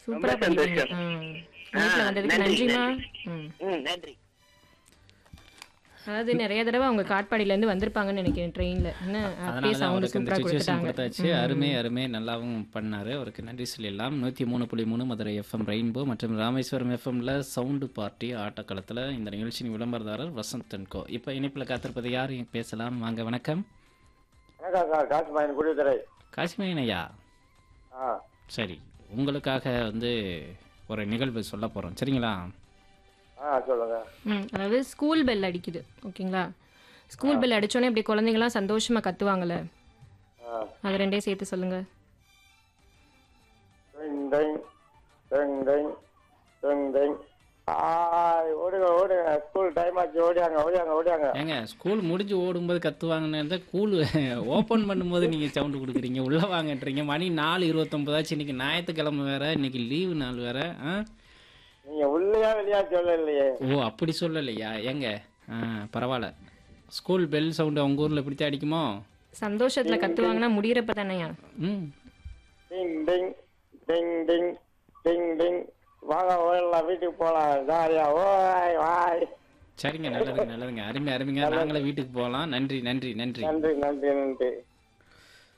சூப்பரா ரொம்ப படிக்கிறீங்க சந்தோஷம். ம். இணைப்புல ஆ, வந்ததுக்கு நன்றி, நன்றிமா நன்றி. ம் ம் நன்றி அதாவது நிறைய தடவை அவங்க காட்பாடியில இருந்து வந்திருப்பாங்கன்னு நினைக்கிறேன் ட்ரெயின்ல என்ன அப்பயே அதனால தான் சவுண்ட் அவருக்கு இந்த சூப்பரா சுச்சுவேஷன் கொடுத்துட்டாங்க கொடுத்தாச்சு அருமை அருமை நல்லாவும் பண்ணாரு அவருக்கு நன்றி சொல்லிடலாம் நூற்றி மூணு புள்ளி மூணு மதுரை எஃப்எம் ரெயின்போ மற்றும் ராமேஸ்வரம் எஃப்எம்ல சவுண்டு பார்ட்டி ஆட்டக்களத்தில் இந்த நிகழ்ச்சியின் விளம்பரதாரர் வசந்த் அன்கோ இப்போ இணைப்பில் காத்திருப்பது யார் பேசலாம் வாங்க வணக்கம் வணக்கம் சார் காசுமாயன் குடித்துறை காசிமயன் ஐயா ஆ சரி உங்களுக்காக வந்து ஒரு நிகழ்வு சொல்ல போகிறோம் சரிங்களா ஆ சொல்லுங்க ம் அதாவது ஸ்கூல் பெல் அடிக்குது ஓகேங்களா ஸ்கூல் பெல் அடிச்சோன்னே இப்படி குழந்தைங்களாம் சந்தோஷமா கத்துவாங்கல்ல ஆ அது ரெண்டே சேர்த்து சொல்லுங்க டிங் டிங் டிங் டிங் டிங் டிங் ஆய் ஓடுங்க ஓடுங்க ஸ்கூல் டைம் ஆச்சு ஓடியாங்க ஓடியாங்க ஓடியாங்க ஏங்க ஸ்கூல் முடிஞ்சு ஓடும்போது கத்துவாங்கன்னு ஸ்கூல் ஓப்பன் பண்ணும்போது நீங்கள் சவுண்டு கொடுக்குறீங்க உள்ளே வாங்கன்றீங்க மணி நாலு இருபத்தொம்பதாச்சு இன்னைக்கு ஞாயிற்றுக்கிழமை வேற இன்னைக்கு லீவு நாள் வேற ஆ நீங்க உள்ளேயா வெளியா சொல்லலையே ஓ அப்படி சொல்லலையா ஏங்க ஆ பரவாயில்ல ஸ்கூல் பெல் சவுண்டு அவங்க ஊரில் இப்படித்தான் அடிக்குமோ சந்தோஷத்துல கத்துவாங்கன்னா முடியறப்ப தானேயா ம் டிங் டிங் டிங் டிங் டிங் டிங் வாங்க ஓடலாம் வீட்டுக்கு போலாம் ஜாலியா ஓய் வாய் சரிங்க நல்லதுங்க நல்லதுங்க அருமை அருமைங்க நாங்களே வீட்டுக்கு போகலாம் நன்றி நன்றி நன்றி நன்றி நன்றி நன்றி